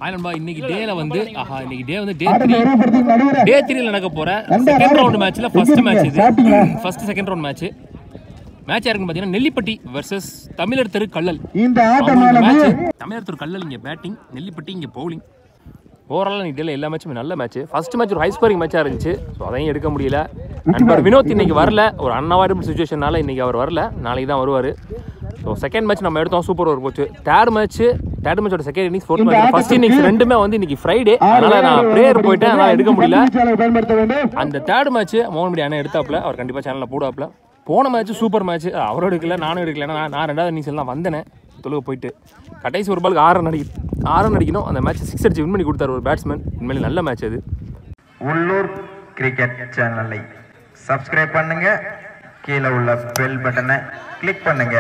Hi நண்பா இன்னைக்கு டேல வந்து ஆஹா இன்னைக்கு டே வந்து டே ஆட்டத்தை த்ரீ விரைவுபடுத்தி நடுவரே டே த்ரீல நடக்க போற நண்பா, செகண்ட் வாங்க. ரவுண்ட் மேட்ச்ல ஃபர்ஸ்ட் மேட்ச் இது சாப்பிட்டீங்களா? First second round match match யாருக்குன்னு பார்த்தீங்கன்னா நெல்லிப்பட்டி வர்சஸ் தமிழர் தெரு கள்ளல் இந்த அவங்களுக்கு ஆட்டமானது match. தமிழர் தெரு கள்ளல் இங்க பேட்டிங் நெல்லிப்பட்டி இங்க பவுலிங் ஓவராலாக இன்னைக்கு டேல எல்லா மேட்சுமே நல்ல மேட்ச் ஃபர்ஸ்ட் மேட்ச் ஒரு ஹை ஸ்கோரிங் மேட்சாக இருந்துச்சு ஸோ அதையும் எடுக்க முடியல நண்பர் வினோத் இன்னைக்கு வரல ஒரு அன்அவாய்டபிள் சுச்சுவேஷனால இன்னைக்கு அவர் வரல நாளைக்கு தான் வருவார் ஸோ செகண்ட் மேட்ச் நம்ம எடுத்தோம் சூப்பர் ஓவர் போச்சு தேர்ட் மேட்ச் தேர்ட் மேட்சோட செகண்ட் இன்னிங்ஸ் ஃபோர்த் இந்த மேட்ச் ஃபர்ஸ்ட் ஆட்டத்திற்கு இன்னிங்ஸ் ரெண்டுமே வந்து இன்னைக்கு ஃப்ரைடே அதனால நான் ப்ரேயர் போயிட்டேன் அதனால எடுக்க முடியல பந்துவீச்சாளர் பயன்படுத்த வேண்டும் அந்த தேர்ட் மேட்ச் மோகன்படி அண்ணன் எடுத்தாப்புல அவர் கண்டிப்பாக சேனலில் போடுவாப்புல போன மேட்ச் சூப்பர் மேட்ச் அவரும் எடுக்கல நானும் எடுக்கல ஏன்னா நான் நான் ரெண்டாவது இன்னிங்ஸ் எல்லாம் வந்தேன் தொழுக போயிட்டு கடைசி ஒரு பாலுக்கு ஆறு அடி ஆறு அடிக்கணும் அந்த மேட்ச் சிக்ஸ் அடிச்சு வின் பண்ணி கொடுத்தாரு ஒரு பேட்ஸ்மேன் உண்மையிலே நல்ல மேட்ச் அது உள்ளூர் கிரிக்கெட் சேனலை சப்ஸ்கிரைப் பண்ணுங்க கீழே உள்ள பெல் பட்டனை கிளிக் பண்ணுங்க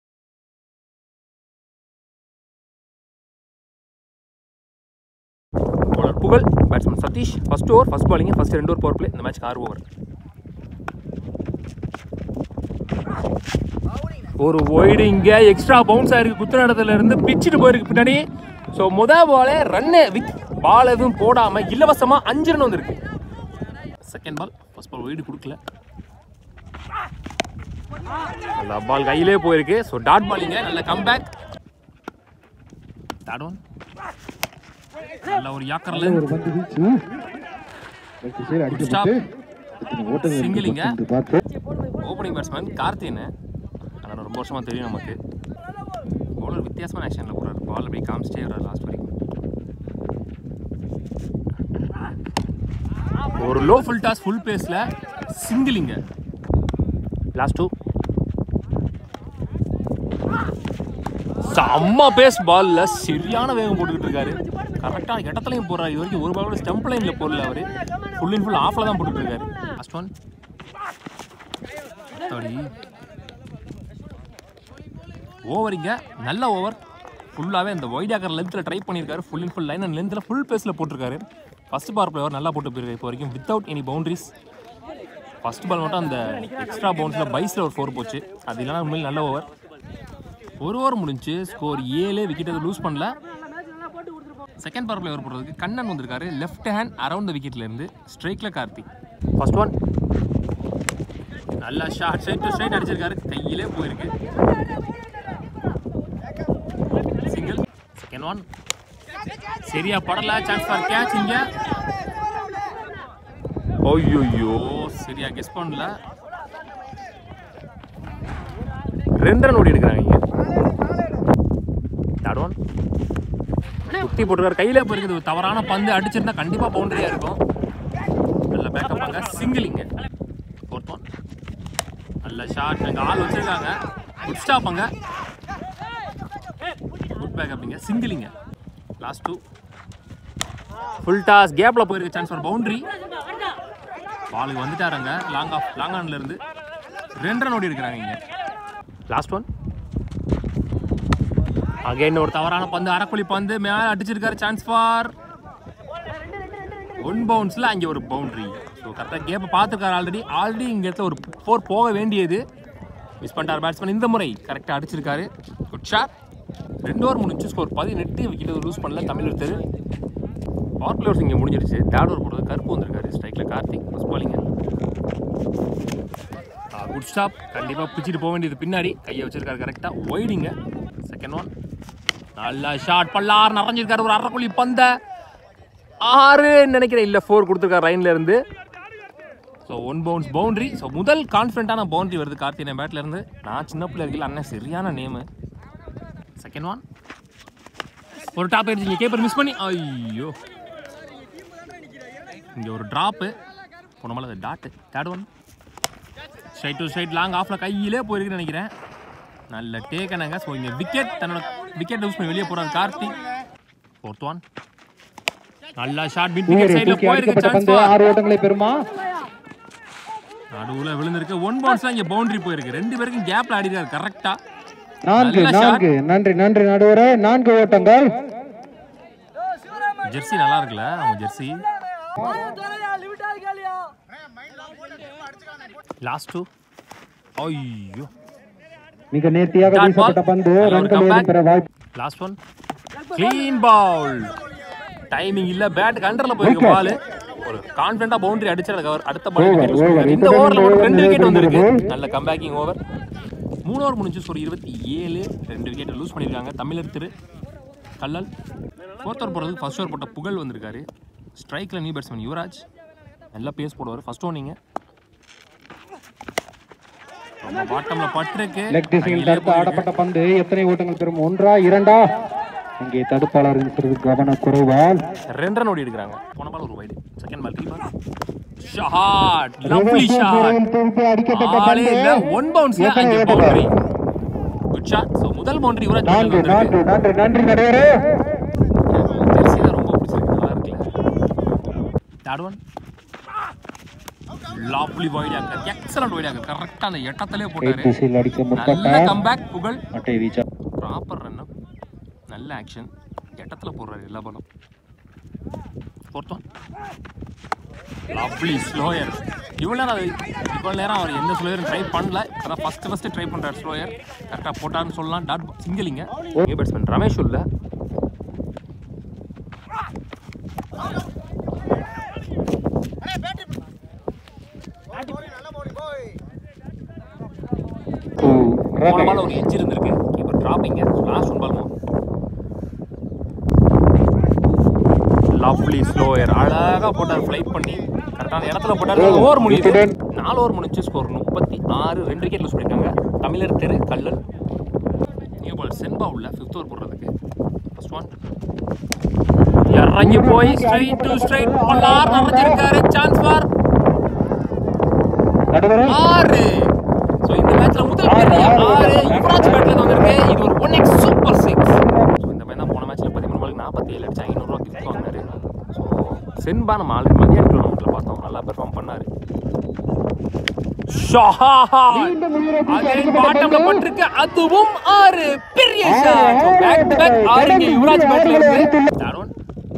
bowler Pugazh batsman Sathish first over first பாலிங் ஃபர்ஸ்ட் ரெண்டு ஓவர் பவர் பிளே இந்த மேட்ச்க்கு ஆறு ஓவர் ஒரு ஒய்டு இங்கே எக்ஸ்ட்ரா பவுன்ஸ் ஆயிருக்கு குத்துன இடத்துல இருந்து பிச்சுட்டு போயிருக்கு பின்னாடி ஸோ முத பாலே ரன்னு விக் பால் எதுவும் போடாமல் இலவசமாக அஞ்சு ரன் வந்திருக்கு second ball first ball wide கொடுக்கல அந்த பால் கையிலே போயிருக்கு ஸோ டாட் பாலிங்க நல்ல கம்பேக் டாட் ஒன் நல்ல ஒரு யாக்கர்ல ஒரு பந்து வீச்சு வெற்றி சைடு அடிக்கப்பட்டு எத்தனை ஓட்டங்கள் சிங்கிளிங்க. என்று பார்த்து ஓப்பனிங் பேட்ஸ்மேன் கார்த்தின்னு அதனால் ரொம்ப வருஷமாக தெரியும் நமக்கு பவுலர் வித்தியாசமான ஆக்ஷனில் போகிறார் பால் அப்படியே காமிச்சிட்டே வர்றார் லாஸ்ட் வரைக்கும் ஒரு லோ ஃபுல் டாஸ் ஃபுல் பேஸில் சிங்கிளிங்க லாஸ்ட் டூ செம்ம பேஸ் பால்ல சரியான வேகம் போட்டுக்கிட்டு இருக்காரு கரெக்டான இடத்துலையும் போடுறாரு இது வரைக்கும் ஒரு பால் கூட ஸ்டம்ப் லைனில் போடல அவர் ஃபுல் அண்ட் ஃபுல் ஆஃபில் தான் போட்டுட்டு இருக்காரு லாஸ்ட் ஒன் அத்தாடி ஓவரிங்க நல்ல ஓவர் ஃபுல்லாகவே அந்த ஒயிட் ஆக்கர் லென்த்தில் ட்ரை பண்ணியிருக்காரு full and full line and லென்த்தில் ஃபுல் பேஸில் போட்டிருக்காரு ஃபர்ஸ்ட் பவர் பிளேவர் நல்லா போட்டு போயிருக்காரு இப்போ வரைக்கும் without any boundaries first ball மட்டும் அந்த எக்ஸ்ட்ரா பவுன்ஸில் பைஸில் ஒரு ஃபோர் போச்சு அது இல்லைனா உண்மையில் நல்ல ஓவர் ஒரு ஓவர் முடிஞ்சு ஸ்கோர் ஏழு விக்கெட் எதுவும் லூஸ் பண்ணல செகண்ட் பவர் பிளேவர் போடுறதுக்கு கண்ணன் வந்திருக்காரு லெஃப்ட் ஹேண்ட் அரவுண்ட் த விக்கெட்ல இருந்து ஸ்ட்ரைக்ல கார்த்திக் ஃபர்ஸ்ட் ஒன் நல்லா ஷார்ட் ஸ்ட்ரைட் டு ஸ்ட்ரைட் அடிச்சிருக்காரு கையிலே போயிருக்கு சிங்கிள் செகண்ட் ஒன் சரியா படல சான்ஸ் ஃபார் கேட்ச் இங்க ஐயோ சரியா கெஸ் பண்ணல ரெண்டு ரன் ஓடி எடுக்கிறாங்க இங்க தேர்ட் ஒன் குத்தி போட்டுருக்காரு கையிலே போயிருக்குது ஒரு தவறான பந்து அடிச்சிருந்தா கண்டிப்பா பவுண்டரியா இருக்கும் நல்ல பேக்கப் அங்க சிங்கிளிங்க ஃபோர்த் ஒன் நல்ல ஷாட் அங்க ஆள் வச்சிருக்காங்க குட் ஸ்டாப் அங்க குட் பேக்கப்ங்க சிங்கிளிங்க லாஸ்ட் டூ ஃபுல் டாஸ் கேப்ல போயிருக்கு சான்ஸ் ஃபார் பவுண்டரி பாலுக்கு வந்துட்டாருங்க லாங் ஆஃப் லாங் ஆன்ல இருந்து ரெண்டு ரன் ஓடி இருக்கிறாங்க இங்க லாஸ்ட் ஒன் அகைன் ஒரு தவறான பந்து அரைக்குழி பந்து மேலே அடிச்சிருக்காரு சான்ஸ் ஃபார் ஒன் பவுன்ஸில் அங்கே ஒரு பவுண்டரி ஸோ கரெக்டாக கேப்பை பார்த்துருக்காரு ஆல்ரெடி ஆல்ரெடி இங்கே இடத்துல ஒரு ஃபோர் போக வேண்டியது மிஸ் பண்ணிட்டார் பேட்ஸ்மேன் இந்த முறை கரெக்டாக அடிச்சிருக்காரு குட் ஷாட் ரெண்டு ஓவர் முடிஞ்சு ஸ்கோர் பதினெட்டு விக்கெட் லூஸ் பண்ணல தமிழ் ஒருத்தர் பவர் பிளேயர்ஸ் இங்கே முடிஞ்சிருச்சு தேர்ட் ஓவர் போடுறது கருப்பு வந்திருக்காரு ஸ்ட்ரைக்கில் கார்த்திக் ஃபஸ்ட் பாலிங்க குட் ஸ்டாப் கண்டிப்பாக பிச்சுட்டு போக வேண்டியது பின்னாடி கையை வச்சிருக்காரு கரெக்டாக ஒய்டிங்க செகண்ட் ஒன் நல்லா ஷாட் பல்லார் நிறைஞ்சிருக்காரு ஒரு அரைக்குழி பந்த ஆறு நினைக்கிறேன் இல்லை ஃபோர் கொடுத்துருக்காரு லைன்ல இருந்து so one bounce boundary so முதல் கான்ஃபிடண்ட்டான பவுண்டரி வருது கார்த்திகை பேட்ல இருந்து நான் சின்ன பிள்ளை இருக்கல அண்ணன் சரியான நேமு செகண்ட் ஒன் ஒரு டாப் அடிச்சிங்க கேப்பர் மிஸ் பண்ணி ஐயோ இங்கே ஒரு ட்ராப்பு போன மேலே அது dot third one straight to straight long ஆஃபில் கையிலே போயிருக்குன்னு நினைக்கிறேன் நல்ல டேக்கனாங்க ஸோ இங்கே விக்கெட் தன்னோட விக்கெட் யூஸ் பண்ணி வெளியே போகிறார் கார்த்திக் ஃபோர்த் ஒன் நல்லா ஷார்ட் மிட் விக்கெட் சைடில் தூக்கி போயிருக்கு அடிக்கப்பட்ட சான்ஸ் பந்து ஆறு ஓட்டங்களை பெறுமா நடுவில் விழுந்திருக்கு ஒன் பவுன்ஸ் தான் இங்கே பவுண்டரி போயிருக்கு ரெண்டு பேருக்கும் கேப்ல ஆடிருக்காரு கரெக்டாக நான்கு நல்ல shot. நான்கு நன்றி நன்றி நடுவரே நான்கு ஓட்டங்கள் ஜெர்சி நல்லா இருக்குல்ல அவங்க ஜெர்சி லாஸ்ட் டூ ஐயோ மிக நேர்த்தியாக Dot ball. வீசப்பட்ட பந்து நல்ல ஒரு ரன்கள் comeback. ஏதும் பெற வாய்ப்பு last one clean bowl timing இல்ல பேட் கண்டர்ல போயிருக்கு பால் ஒரு கான்ஃபிடண்டா பவுண்டரி அடிச்சு கவர் அடுத்த பால் Over, over. இந்த இப்ப ஓவர்ல ரெண்டு ஒரு ரெண்டு over விக்கெட் வந்திருக்கு வந்திருக்கு. நல்ல கம்பேக்கிங் ஓவர் மூணு ஓவர் முடிஞ்சு ஒரு இருபத்தி ஏழு ரெண்டு விக்கெட் லூஸ் பண்ணியிருக்காங்க தமிழர் திரு கல்லல் ஃபோர்த் ஓவர் போடுறதுக்கு ஃபர்ஸ்ட் ஓவர் போட்ட புகழ் வந்திருக்காரு ஸ்ட்ரைக்கில் நியூ பேட்ஸ்மேன் யுவராஜ் நல்லா பேஸ் போடுவார் ஃபர்ஸ்ட் ஓனிங்க பாட்டம்ல பட்டிருக்கு லெக் திசையில் தடுத்து ஆடப்பட்ட பந்து எத்தனை ஓட்டங்கள் பெறும் ஒன்றா இரண்டா இங்கே தடுப்பாளர் இருக்கிறது கவன குறைவால் ரெண்டு ரன் ஓடி எடுக்கிறாங்க போன பால் ஒரு wide second ball three ball shot lovely shot திருப்பி அடிக்கப்பட்ட ஆளே பந்து இல்ல ஒன் பவுன்ஸ்ல எத்தனை அங்கே ஓட்டங்கள்? பவுண்டரி குட் ஷாட் சோ முதல் பவுண்டரி யுவராஜ் நான்கு பட்டேல் வந்திருக்கு நான்கு நன்றி நன்றி நடையரே ஜெர்சி தான் ரொம்ப பிடிச்சிருக்கு நல்லா இருக்குல்ல தேர்ட் ஒன் லாப்லி wide yorker excellent wide yorker கரெக்டா அந்த எட்டத்திலே போட்டாரு திசையில் அடிக்க நல்ல முற்பட்ட கம்பேக் புகழ் அட்டை வீச்சா ப்ராப்பர் ரன் நல்ல ஆக்ஷன் எட்டத்தில் போடுறாரு எல்லா பாலும் ஃபோர்த் ஒன் லவ்லி ஸ்லோயர் இவ்வளோ நேரம் அது இவ்வளோ நேரம் அவர் எந்த ஸ்லோயரும் ட்ரை பண்ணல அதான் ஃபஸ்ட்டு ஃபஸ்ட்டு ட்ரை பண்ணுறாரு ஸ்லோயர் கரெக்டாக போட்டாருன்னு சொல்லலாம் டாட் சிங்கிளிங்க நியூ பேட்ஸ்மேன் ரமேஷ் உள்ள போன பால் ஒரு எட்ஜ் இருந்திருக்கு கீப்பர் டிராப்பிங்க last one ball lovely slower அழகாக போட்டார் ஃப்ளைட் பண்ணி கரெக்டான இடத்துல போட்டார் ஓவர் முடியுது நாலு ஓவர் முடிஞ்சு ஸ்கோர் முப்பத்தி ஆறு ரெண்டு விக்கெட் லூஸ் பண்ணியிருக்காங்க தமிழர் தெரு கல்லல் நியூ பால் சென்பா உள்ள ஃபிஃப்த் ஓவர் போடுறதுக்கு ஃபர்ஸ்ட் ஒன் இறங்கி போய் ஸ்ட்ரைட் டு ஸ்ட்ரைட் பல்லார் நிறைஞ்சிருக்காரு சான்ஸ் ஃபார் நடுவரே ஆறு ஸோ இந்த மேட்ச்ல முதல் பெரிய ஆறு யுவராஜ் பேட்ல இருந்து வந்திருக்கு இது ஒரு ஒன் எக்ஸ் சூப்பர் சிக்ஸ் ஸோ இந்த மாதிரி தான் போன மேட்ச்ல பதிமூணு பாலுக்கு நாற்பத்தி ஏழு அடிச்சு ஐநூறுரூவா கிஃப்ட் வாங்கினாரு ஸோ சென்பா நம்ம ஆல்ரெடி மதிய டூர்னமெண்ட்ல பார்த்தோம் நல்லா பெர்ஃபார்ம் பண்ணாரு பாட்டம்ல பட்டிருக்கு அதுவும் ஆறு பெரிய ஷாட் பேக் டு பேக் ஆறு இங்க யுவராஜ் பேட்ல இருக்கு தருண்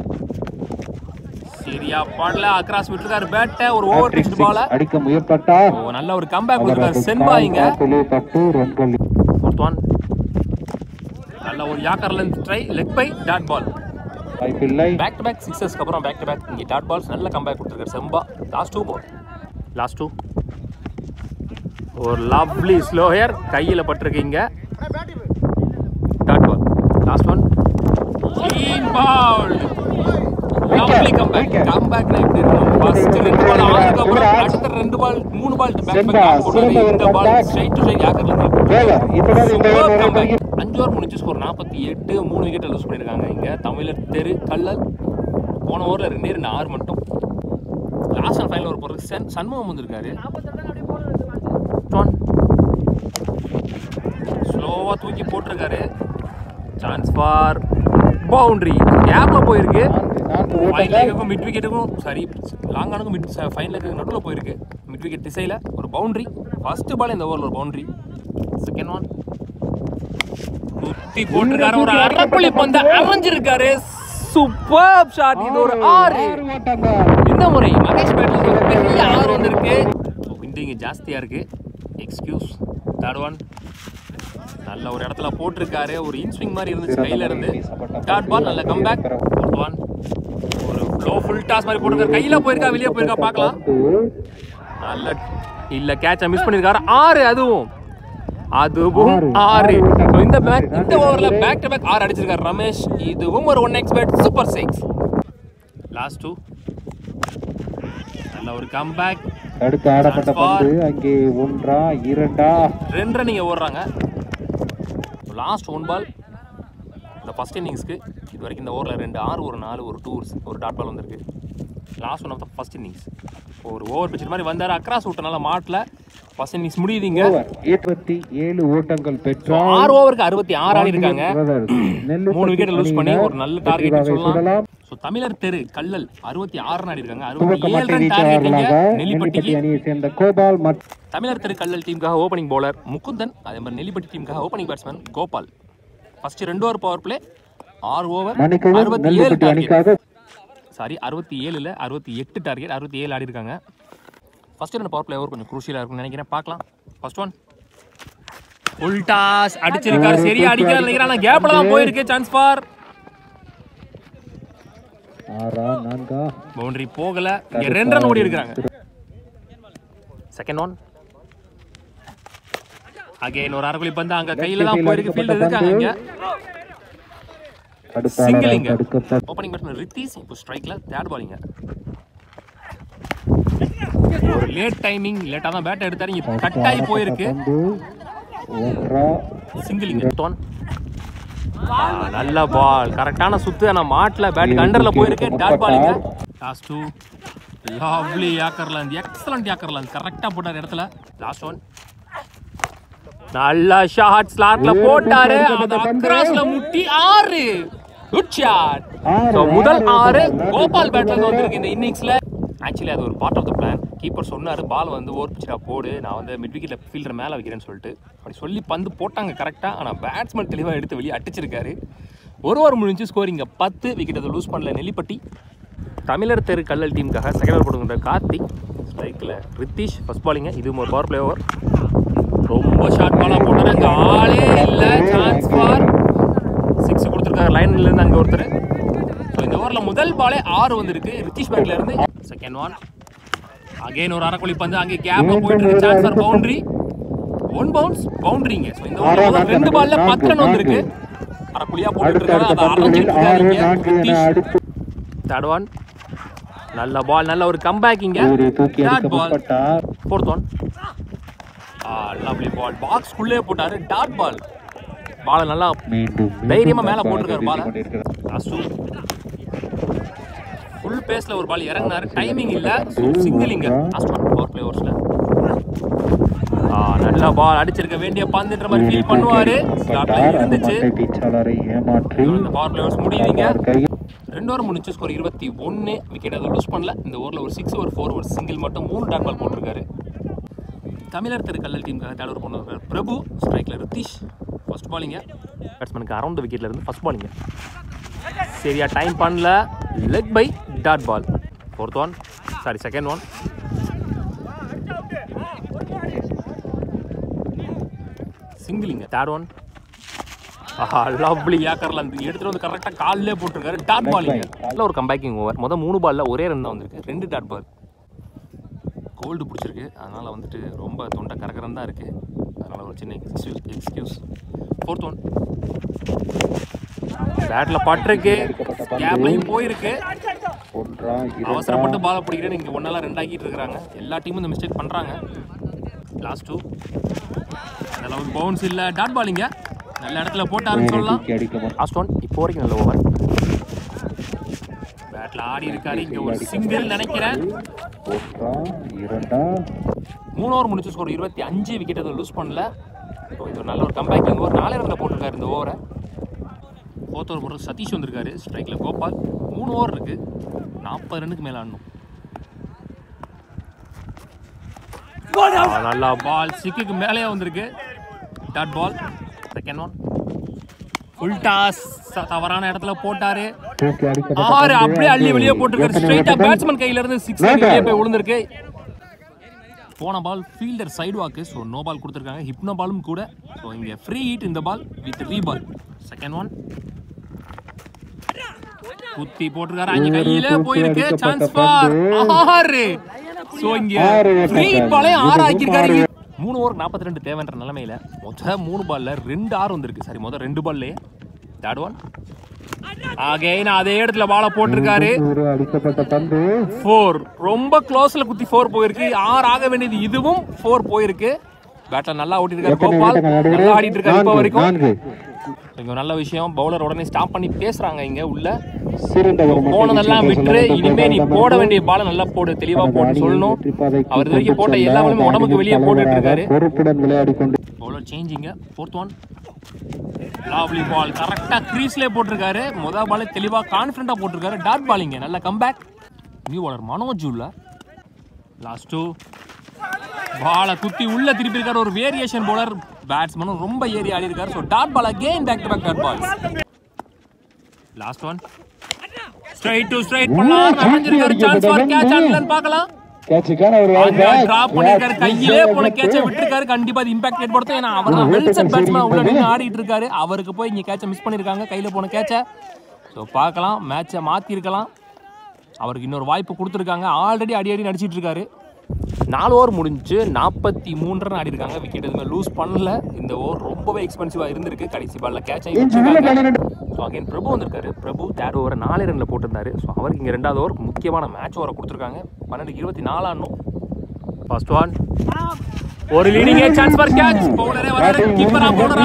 சரியா பாடல அக்ராஸ் விட்டுருக்காரு பேட்டை ஒரு ஓவர் பிடிச்சிட்டு பால அடிக்க முயற்பட்டா ஓ நல்ல ஒரு கம்பேக் கொடுத்துருக்காரு சென்பா இங்க பட்டு ரன்கள் ஃபோர்த் ஒன் நல்ல ஒரு yorker length try leg bye dot ball வாய்ப்பில்லை பேக் டு பேக் சிக்ஸஸ்க்கு அப்புறம் பேக் டு பேக் இங்கே டாட் பால்ஸ் நல்ல கம்பேக் கொடுத்துருக்காரு செம்பா last two ball last two ஒரு லவ்லி ஸ்லோயர் கையில் பட்டிருக்கு இங்க dot ball last one clean ball lovely comeback comeback எப்படி இருக்கும் ஃபர்ஸ்ட் ரெண்டு பால் ஆனதுக்கு அப்புறம் அடுத்த ரெண்டு பால் மூணு பால் பேக் பேக் போடுறாரு இந்த பால் ஸ்ட்ரைட் டு ஸ்ட்ரைட் யாக்கர்ல இருந்து வேகர் இத்துடன் இந்த Superb ஓவர் comeback. அஞ்சு ஓவர் முடிஞ்சு ஸ்கோர் நாற்பத்தி எட்டு மூணு விக்கெட் லூஸ் பண்ணியிருக்காங்க இங்க தமிழர் தெரு கல்லல் போன ஓவரில் ரெண்டே ரெண்டு ஆறு மட்டும் லாஸ்ட் அண்ட் ஃபைனல் ஓவர் போகிறது சன் சண்முகம் வந்திருக்காரு ஸ்லோவாக தூக்கி போட்டிருக்காரு சான்ஸ் ஃபார் பவுண்டரி கேப்பில் போயிருக்கு நான்கு ஃபைன் ஓட்டங்கள் லெக்குக்கும் மிட் விக்கெட்டுக்கும் சாரி லாங் ஆனுக்கும் மிட் ஃபைன் லெக்கு நடுவில் போயிருக்கு மிட் விக்கெட் திசையில் ஒரு பவுண்டரி ஃபர்ஸ்ட் பால் இந்த ஓவரில் ஒரு பவுண்டரி செகண்ட் ஒன் குத்தி போட்டிருக்காரு ஒரு அரப்புளி பந்த அரைஞ்சிருக்காரு சூப்பர் ஷாட் இது ஒரு ஆறு ஆறு ஓட்டங்கள் இந்த முறை மகேஷ் பேட்ல இருந்து ஒரு பெரிய ஆறு வந்திருக்கு விண்டிங் ஜாஸ்தியா இருக்கு எக்ஸ்கியூஸ் தேர்ட் ஒன் நல்ல ஒரு இடத்துல போட்டிருக்காரு ஒரு இன்ஸ்விங் மாதிரி இருந்துச்சு கையில இருந்து தேர்ட் பால் நல்ல கம்பேக் ஃபோர்த் ஒன் ஒரு ஃப்ளோ ஃபுல் டாஸ் மாதிரி போட்டிருக்காரு கையில போயிருக்கா வெளியே போயிருக்கா பார்க்கலாம் நல்ல இல்ல கேட்ச மிஸ் பண்ணிருக்காரு ஆறு அதுவும் அதுவும் ஆறு So, இந்த பேக் இந்த ஓவர்ல பேக் டு பேக் ஆறு அடிச்சிருக்காரு ரமேஷ் இதுவும் ஒரு ஒன் எக்ஸ் பேட் சூப்பர் சிக்ஸ் லாஸ்ட் டூ நல்ல ஒரு கம்பேக் தடுத்து ஆடப்பட்ட பந்து அங்கே ஒன்றா இரண்டா ரெண்டு ரன்னிங்க ஓடுறாங்க லாஸ்ட் ஒன் பால் இந்த ஃபர்ஸ்ட் இன்னிங்ஸ்க்கு இது வரைக்கும் இந்த ஓவரில் ரெண்டு ஆறு ஒரு நாலு ஒரு டூ ஒரு டாட் பால் வந்திருக்கு last one of the first innings ஒரு ஓவர் பிச்சர் மாதிரி வந்தார் அக்ராஸ் விட்டனால மாட்டில் ஃபர்ஸ்ட் இன்னிங்ஸ் முடியுதுங்க ஓவர் இருபத்தி ஏழு ஓட்டங்கள் பெற்றால் ஆறு ஓவருக்கு அறுபத்தி ஆறு ஆடி இருக்காங்க brothers நெல்லிப்பட்டி மூணு விக்கெட் லூஸ் பண்ணி ஒரு நல்ல டார்கெட் வெற்றி வாகை சொல்லலாம் சுடலாம். ஸோ தமிழர் தெரு கல்லல் அறுபத்தி ஆறு ஆடி இருக்காங்க அறுபத்தி துவக்க ஏழு மட்டை ரன் டார்கெட் வீச்சாளர்களாக நெல்லிப்பட்டி நெல்லிப்பட்டிக்கு அணியை சேர்ந்த கோபால் மற்றும் தமிழர் தெரு கல்லல் டீமுக்காக ஓப்பனிங் பவுலர் முகுந்தன் அதே மாதிரி நெல்லிப்பட்டி டீமுக்காக ஓப்பனிங் பேட்ஸ்மேன் கோபால் ஃபர்ஸ்ட் ரெண்டு ஓவர் பவர் பிளே ஆறு ஓவர் மணிக்கவும் அறுபத்தி ஏழு நெல்லிப்பட்டி டார்கெட் அணிக்காக சாரி அறுபத்தி ஏழுல அறுபத்தி எட்டு டார்கெட் அறுபத்தி ஏழு ஆடி இருக்காங்க ஃபர்ஸ்ட் ரெண்டு பவர் பிளே ஓவர் கொஞ்சம் குரூஷியலாக இருக்கும்னு நினைக்கிறேன் பார்க்கலாம் ஃபர்ஸ்ட் ஒன் ஃபுல் டாஸ் அடிச்சிருக்காரு சரியா அடிக்கல நினைக்கிறேன் ஆனால் கேப்ல தான் போயிருக்கு சான்ஸ் ஃபார் ஆறா நான்கா பவுண்டரி போகல இங்க ரெண்டு ரன் ஓடி இருக்கிறாங்க செகண்ட் ஒன் அகைன் ஒரு அரைக்குழி பந்து அங்க கையில தான் போயிருக்கு ஃபீல்ட் இருக்காங்க இங்க தடுப்பாளரால் சிங்கிளிங்க தடுக்கப்பட்ட ஓப்பனிங் பேட்ஸ்மேன் ரித்தீஷ் இப்போ ஸ்ட்ரைக்ல தேர்ட் பாலிங்க ஒரு லேட் டைமிங் லேட்டா தான் பேட் எடுத்தாரு இங்க கட் ஆகி போயிருக்கு பந்து ஒன்றா சிங்கிளிங் ஒன் நல்ல பால் கரெக்டான சுத்து ஆனா மாட்ல பேட் அண்டர்ல போயிருக்கு டாட் பாலிங்க லாஸ்ட் டூ லவ்லி யாக்கர்லாந்து எக்ஸலண்ட் யாக்கர்லாந்து கரெக்டா போட்டார் இடத்துல லாஸ்ட் ஒன் நல்ல ஷாட் ஸ்லாட்ல போட்டாரு அது அக்ராஸ்ல முட்டி ஆறு குட் ஷாட் ஆறு, முதல் ஆறு, ஆறு ஆறு, கோபால் ஆறு, பேட்ல இருந்து ஆறு. வந்திருக்கு இந்த இன்னிங்ஸ்ல ஆக்சுவலி அது ஒரு part of the plan keeper சொன்னாரு பால் வந்து ஓவர் பிச்சரா போடு நான் வந்து மிட் விக்கெட்ல ஃபீல்டர் மேல வைக்கிறேன்னு சொல்லிட்டு அப்படி சொல்லி பந்து போட்டாங்க கரெக்டா ஆனா பேட்ஸ்மேன் தெளிவா எடுத்து வெளியே அடிச்சிருக்காரு ஒரு ஓவர் முடிஞ்சு ஸ்கோரிங்க பத்து விக்கெட் அதை லூஸ் பண்ணல நெல்லிப்பட்டி தமிழர் தெரு கல்லல் டீமுக்காக செகண்ட் ஓவர் போடுகின்ற கார்த்திக் ஸ்ட்ரைக்கில் ரித்தீஷ் ஃபர்ஸ்ட் பாலிங்க இதுவும் ஒரு பவர் பிளே ஓவர் ரொம்ப ஷார்ட் பாலாக போட்டாரு அங்கே ஆளே இல்லை சான்ஸ் ஃபார் சிக்ஸ் கொடுத்துருக்காரு லைன்ல இருந்து அங்கே ஒருத்தர் ஸோ இந்த ஓவரில் முதல் பாலே ஆறு வந்திருக்கு ரித்தீஷ் பேக்ல இருந்து செகண்ட் ஒன் அகைன் ஒரு அரைக்குழி பந்து அங்கே கேப்ல போயிட்டு இருக்கு chance for boundary one bounce பவுண்டரிங்க ஸோ இந்த ஓவரில் ரெண்டு பால்ல பத்து ரன் வந்திருக்கு அரைக்குழியா போட்டுட்டு இருக்காரு அதை அடுத்தடுத்த பந்துகளில் அரைஞ்சிட்டு ஆறு இருக்காரு நான்கு என ரித்தீஷ் அடித்து தேர்ட் ஒன் நல்ல பால் நல்ல ஒரு கம்பேக் இங்க இவரை தூக்கி தேர்ட் அடிக்க பால் முற்பட்டார் fourth one lovely ball box குள்ளே போட்டாரு டாட் பால் பாலை நல்லா மீண்டும் தைரியமா மேல தப்பாக போட்டிருக்காரு பாலை. வீசிக் கொண்டிருக்கிறார். அசு ஃபுல் பேஸ்ல ஒரு பால் இறங்குனாரு டைமிங் இல்ல சிங்கிளிங்க லாஸ்ட் ஒன் பவர் பிளே ஓவர்ஸ்ல ஆ நல்ல பால் அடிச்சிருக்க வேண்டிய பந்துன்ற மாதிரி ஃபீல் பண்ணுவாரு ஸ்லாட்ல முற்பட்டார். அந்த இருந்துச்சு மட்டை வீச்சாளரை ஏமாற்றி இந்த பவர் பிளே ஓவர்ஸ் முடியுதுங்க அவர் கையில் ரெண்டு ஓவர் முடிச்சு ஸ்கோர் இருபத்தி ஒன்று விக்கெட் அதை லூஸ் பண்ணல இந்த ஓவரில் ஒரு சிக்ஸ் ஒரு ஃபோர் ஒரு சிங்கிள் மட்டும் மூணு டாட் பால் போட்டிருக்காரு தமிழர் திரு கல்லல் டீமுக்காக தேர்ட் ஓவர் கொண்டு பிரபு ஸ்ட்ரைக்கில் ரித்தீஷ் ஃபர்ஸ்ட் பாலிங்க பேட்ஸ்மேனுக்கு அரௌண்ட் விக்கெட்ல இருந்து ஃபர்ஸ்ட் பாலிங்க சரியா டைம் பண்ணல leg bye dot ball fourth one sorry second one சிங்கிளிங்க தேர்ட் ஒன் ஆஹா லவ்லி ஏக்கர்ல அந்த எடுத்துட்டு வந்து கரெக்டாக காலிலே போட்டிருக்காரு டாட் பாலிங்க நல்ல ஒரு கம்பேக்கிங் ஓவர் மொதல் மூணு பால்ல ஒரே ரன் தான் வந்திருக்கு ரெண்டு டாட் பால் கோல்டு பிடிச்சிருக்கு அதனால வந்துட்டு ரொம்ப தொண்டை கரகரம் தான் இருக்கு அதனால ஒரு சின்ன எக்ஸ்கியூஸ் எக்ஸ்கியூஸ் ஃபோர்த் ஒன் பேட்ல பட்டிருக்கு கேப்லையும் போயிருக்கு ஒன்றா அவசரப்பட்டு இரண்டா பாலை பிடிக்கிறேன்னு இங்கே ஒன்றெல்லாம் ரெண்டாக்கிட்டு இருக்கிறாங்க எல்லா டீமும் இந்த மிஸ்டேக் பண்ணுறாங்க லாஸ்ட் டூ அதெல்லாம் ஒரு பவுன்ஸ் இல்லை டாட் பாலிங்க நல்ல இடத்துல போட்டாருன்னு இவரை சொல்லலாம் தூக்கி அடிக்க முற்பட்டார். லாஸ்ட் ஒன் இப்போ வரைக்கும் நல்ல ஓவர் பேட்ல ஆடி இருக்காரு இங்க ஒரு சிங்கிள் நினைக்கிறேன் ஒன்றா இரண்டா மூணு ஓவர் முடிச்சு ஸ்கோர் இருபத்தி அஞ்சு விக்கெட் அதை லூஸ் பண்ணல ஸோ இது ஒரு நல்ல ஒரு கம்பேக்கிங் ஓவர் நாலே ரன்ல போட்டிருக்காரு இந்த ஓவரை ஃபோர்த் ஓவர் போடுறது சதீஷ் வந்திருக்காரு ஸ்ட்ரைக்ல கோபால் மூணு ஓவர் இருக்கு நாற்பது ரன்னுக்கு மேல ஆடணும் ஆ, நல்லா பால் சிக்குக்கு மேலேயே வந்திருக்கு dot ball second one full toss தவறான இடத்துல போட்டாரு தூக்கி அடிக்கப்பட்ட ஆறு பந்து அப்படியே அள்ளி அங்கு வெளியே போட்டுருக்காரு எத்தனை ஸ்ட்ரைட்டா ஓட்டங்கள்? பேட்ஸ்மேன் கையில இருந்து சிக்ஸ் No ball. வெளியே போய் விழுந்திருக்கு போன பால் ஃபீல்டர் சைடு வாக்கு ஸோ நோ பால் கொடுத்துருக்காங்க ஹிப்னோ பாலும் கூட ஸோ இங்கே ஃப்ரீ ஹீட் இந்த பால் வித் ரீ பால் செகண்ட் ஒன் குத்தி போட்டிருக்காரு அங்க ஒரு கையில தூக்கி போயிருக்கு அடிக்கப்பட்ட சான்ஸ் ஃபார் பந்து. ஆறு ஸோ இங்க ஆறு ஃப்ரீ ஹீட் ஓட்டங்கள். பாலே ஆறு இதுவும் ஆக்கியிருக்காரு ஆறு. மூணு ஓவர் நாற்பத்தி ரெண்டு தேவைன்ற நிலைமையில மொத்த மூணு பால்ல ரெண்டு ஆறு வந்திருக்கு சாரி மொதல் ரெண்டு பால்லே தேர்ட் ஒன் அகைன் அதே இடத்துல பாலை போட்டிருக்காரு ஒரு அடிக்கப்பட்ட பந்து ஃபோர் ரொம்ப க்ளோஸ்ல குத்தி ஃபோர் போயிருக்கு ஆறு ஆக வேண்டியது இதுவும் ஃபோர் போயிருக்கு பேட்ல நல்லா ஓட்டிருக்காரு எத்தனை கோபால் ஓட்டங்கள் நடுவில்? நல்லா ஆடிட்டு இருக்காரு இப்போ நான்கு, வரைக்கும் நான்கு இங்க நல்ல விஷயம் பவுலர் உடனே ஸ்டாப் பண்ணி பேசுறாங்க இங்க உள்ள சிறந்த ஒரு மட்டை போனதெல்லாம் வீச்சு விட்டுரு என்று இனிமே நீ சொல்லப்பட்ட போட பந்து வேண்டிய பாலை நல்லா போடு தெளிவா தனது போட்டு அணியின் சொல்லணும் வெற்றி பாதைக்கு அவர் இது வரைக்கும் கொண்டு போட்ட செல்ல எல்லா பாலுமே உடம்புக்கு வெளியே அணியின் போட்டுட்டு தலைவராக இருக்காரு பொறுப்புடன் விளையாடி கொண்டு பவுலர் சேஞ்சிங்க ஃபோர்த் ஒன் லாவ்லி பால் கரெக்டா கிரீஸ்லயே போட்டிருக்காரு முத பால் தெளிவா கான்ஃபிடண்டா போட்டிருக்காரு டாட் பாலிங்க நல்ல கம்பேக் நியூ பாலர் மனோஜ் உள்ள லாஸ்ட் டூ பாலை குத்தி உள்ள திருப்பி இருக்காரு ஒரு வேரியேஷன் பவுலர் பேட்ஸ்மேனும் ரொம்ப ஏறி ஆடி இருக்காரு so dot ball again back to back dot ball last one straight to straight பண்ணலாம் அமைஞ்சிருக்காரு சான்ஸ் ஃபார் கேட்ச் ஆடலன்னு பார்க்கலாம் கேட்சுக்கான ஒரு அங்க வாய்ப்பு டிராப் பண்ணிருக்காரு கையிலே போன கேட்ச விட்டுருக்காரு கண்டிப்பா அது இம்பாக்ட் ஏற்படுத்தும் ஏன்னா அவர் தான் வெல் செட் பேட்ஸ்மேன் உள்ள நின்று ஆடிட்டு இருக்காரு அவருக்கு போய் இங்க கேட்ச மிஸ் பண்ணிருக்காங்க கையில போன கேட்ச ஸோ பார்க்கலாம் மேட்சை மாத்தி இருக்கலாம் அவருக்கு இன்னொரு வாய்ப்பு கொடுத்துருக்காங்க ஆல்ரெடி அடி அடி நடிச்சிட்டு இருக்காரு நாலு ஓவர் முடிஞ்சு நாற்பத்தி மூன்று ரன் ஆடி இருக்காங்க விக்கெட் எதுவுமே லூஸ் பண்ணல இந்த ஓவர் ரொம்பவே எக்ஸ்பென்சிவாக இருந்திருக்கு கடைசி பால்ல கேட்ச் ஆகி வச்சிருக்காங்க ஸோ அகைன் பிரபு வந்திருக்காரு பிரபு தேர்ட் ஓவர் நாலே ரனில் போட்டிருந்தாரு ஸோ அவருக்கு இங்கே ரெண்டாவது ஓவர் முக்கியமான மேட்ச் ஓவரை கொடுத்துருக்காங்க பன்னெண்டு இருபத்தி நாலான்னும் ஃபர்ஸ்ட் ஒன் ஒரு லீடிங் சான்ஸ் ஃபார் கேட்ச் பவுலரே வராரு கீப்பரா போடுறா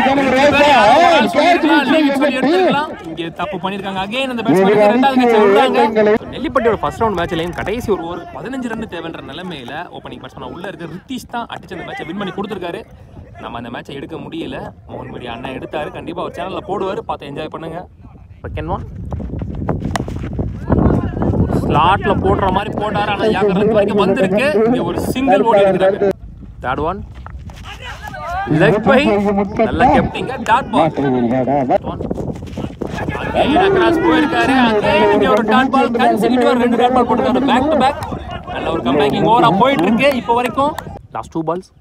இங்க தப்பு பண்ணிருக்காங்க அகைன் அந்த பேட்ஸ்மேன் ரெண்டாவது கேட்ச் விடுறாங்க நெல்லிப்பட்டியோட ஃபர்ஸ்ட் ரவுண்ட் மேட்ச்லயும் கடைசி ஒரு ஓவர் பதினஞ்சு ரன் தேவைன்ற நிலைமையில ஓப்பனிங் பேட்ஸ்மேன் உள்ள இருக்க ரித்தீஷ் தான் அடிச்சு அந்த மேட்சை வின் பண்ணி கொடுத்துருக்காரு நம்ம அந்த மேட்சை எடுக்க முடியல மோகன் மடி அண்ணன் எடுத்தாரு கண்டிப்பா ஒரு சேனல்ல போடுவாரு பார்த்து என்ஜாய் பண்ணுங்க செகண்ட் ஒன் ஸ்லாட்ல போடுற மாதிரி போட்டாரு ஆனா யாக்கர் லென்த் வரைக்கும் வந்திருக்கு இங்க ஒரு சிங்கிள் ஓடி இருக்கிறாரு தேர்ட் ஒன் லெக் பை நல்லா கெப்டிங்க டாட் பால் கிராஸ் போயிருக்காரு அகைன் இங்க ஒரு டாட் பால் கன்சிக்யூட்டிவா ரெண்டு டாட் பால் போட்டுருக்காரு பேக் டு பேக் நல்ல ஒரு கம்பேக்கிங் ஓவரா போயிட்டு இருக்கு இப்போ வரைக்கும் last two balls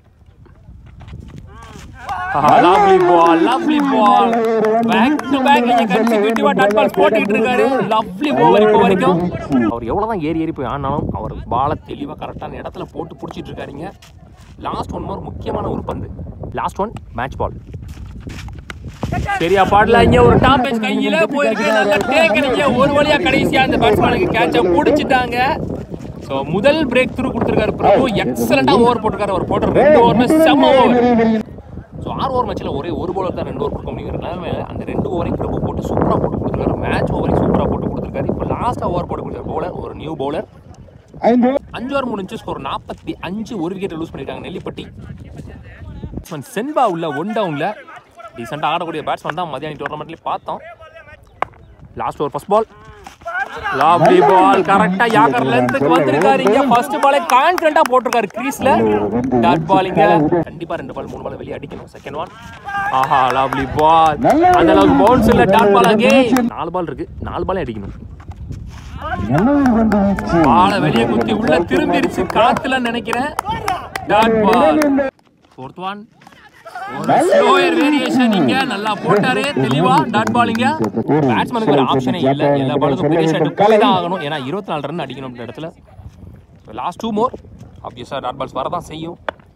lovely ball lovely ball back to back இங்க கன்சிக்யூட்டிவா டாட் பால் போட்டுட்டு இருக்காரு லவ்லி ஓவர் இப்போ வரைக்கும் அவர் எவ்வளவுதான் ஏறி ஏறி போய் ஆனாலும் அவர் பாலை தெளிவா கரெக்டான இடத்துல போட்டு பிடிச்சிட்டு இருக்காருங்க லாஸ்ட் ஒன் மோர் முக்கியமான ஒரு பந்து லாஸ்ட் ஒன் மேட்ச் பால் சரியா பாடல இங்க ஒரு டாப் பேஸ் கையில போயிருக்கு நல்ல டேக்கனிங்க ஒரு வழியா கடைசியா அந்த பேட்ஸ்மேனுக்கு கேட்ச புடிச்சிட்டாங்க சோ முதல் பிரேக் த்ரூ கொடுத்திருக்காரு பிரபு எக்ஸலண்டா ஓவர் போட்டிருக்காரு அவர் போட்ட ரெண்டு ஓவருமே செம்ம ஓவர் ஸோ ஆறு ஓவர் மேட்ச்சில் ஒரே ஒரு bowler தான் ரெண்டு ஓவர் கொடுக்க முடியுங்கிற நிலைமையில அந்த ரெண்டு ஓவரையும் பிரபு போட்டு சூப்பராக போட்டு கொடுத்துருக்காரு மேட்ச் ஓவரையும் சூப்பராக போட்டு கொடுத்துருக்காரு இப்போ லாஸ்ட்டாக ஓவர் போட்டு கொடுத்தாரு பவுலர் ஒரு நியூ பவுலர் அஞ்சு ஓவர் முடிஞ்சு ஸ்கோர் நாற்பத்தி அஞ்சு ஒரு விக்கெட் லூஸ் பண்ணியிருக்காங்க நெல்லிப்பட்டி பேட்ஸ்மேன் சென்பா உள்ள ஒன் டவுனில் டீசெண்டாக ஆடக்கூடிய பேட்ஸ்மேன் தான் மதியானி டோர்னமெண்ட்லேயே பார்த்தோம் லாஸ்ட் ஓவர் ஃபர்ஸ்ட் பால் லாப்லி பால் கரெக்டா யாக்கர் லென்த்துக்கு வந்திருக்காரு இங்க ஃபர்ஸ்ட் பாலே கான்ஃபிடண்டா போட்டிருக்காரு கிரீஸ்ல டாட் பால் இங்க கண்டிப்பா ரெண்டு பால் மூணு பால் வெளிய அடிக்கணும் செகண்ட் ஒன் ஆஹா லாப்லி பால் அந்த அளவுக்கு பவுன்ஸ் இல்ல டாட் பால் அங்கே நாலு பால் இருக்கு நாலு பாலே அடிக்கணும் பாலை வெளியே குத்தி உள்ள திரும்பிருச்சு காத்துல நினைக்கிறேன் டாட் பால் ஃபோர்த் ஒன் ஒரு ஸ்லோயர் வேரியேஷன் இங்க நல்லா போட்டாரு தெளிவா டாட் பாலிங்க பேட்ஸ்மேனுக்கு ஒரு ஆப்ஷனே இல்ல எல்லா பாலுக்கும் பெரிய ஷாட் போய் தான் ஆகணும் ஏன்னா இருபத்தி நாலு ரன் அடிக்கணும் இந்த இடத்துல லாஸ்ட் டூ மோர் ஆப்வியஸா டாட் பால்ஸ் வரதான் செய்யும்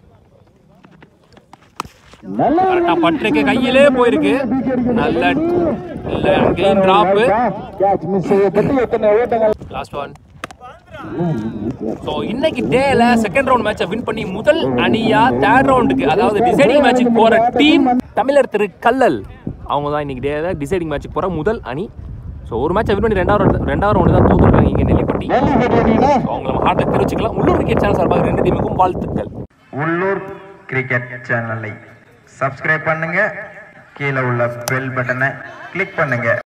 கரெக்டா பட்டிருக்கு கையிலே போயிருக்கு நல்ல இல்ல அங்கேயும் டிராப் லாஸ்ட் ஒன் ஸோ இன்னைக்கு டேல செகண்ட் ரவுண்ட் மேட்சை வின் பண்ணி முதல் அணியா தேர்ட் ரவுண்டுக்கு அதாவது டிசைடிங் மேட்சுக்கு போற டீம் தமிழர் திரு கல்லல் அவங்க தான் இன்னைக்கு டேல டிசைடிங் மேட்சுக்கு போற முதல் அணி ஸோ ஒரு மேட்சை வின் பண்ணி ரெண்டாவது round- ரெண்டாவது ரவுண்டு தான் தோத்துருக்காங்க இங்க நெல்லிப்பட்டி ஸோ அவங்க நம்ம ஹார்ட்டை தெரிவிச்சுக்கலாம் உள்ளூர் கிரிக்கெட் சேனல் சார்பாக ரெண்டு டீமுக்கும் வாழ்த்துக்கள் உள்ளூர் கிரிக்கெட் சேனலை சப்ஸ்கிரைப் பண்ணுங்க கீழே உள்ள பெல் பட்டனை கிளிக் பண்ணுங்க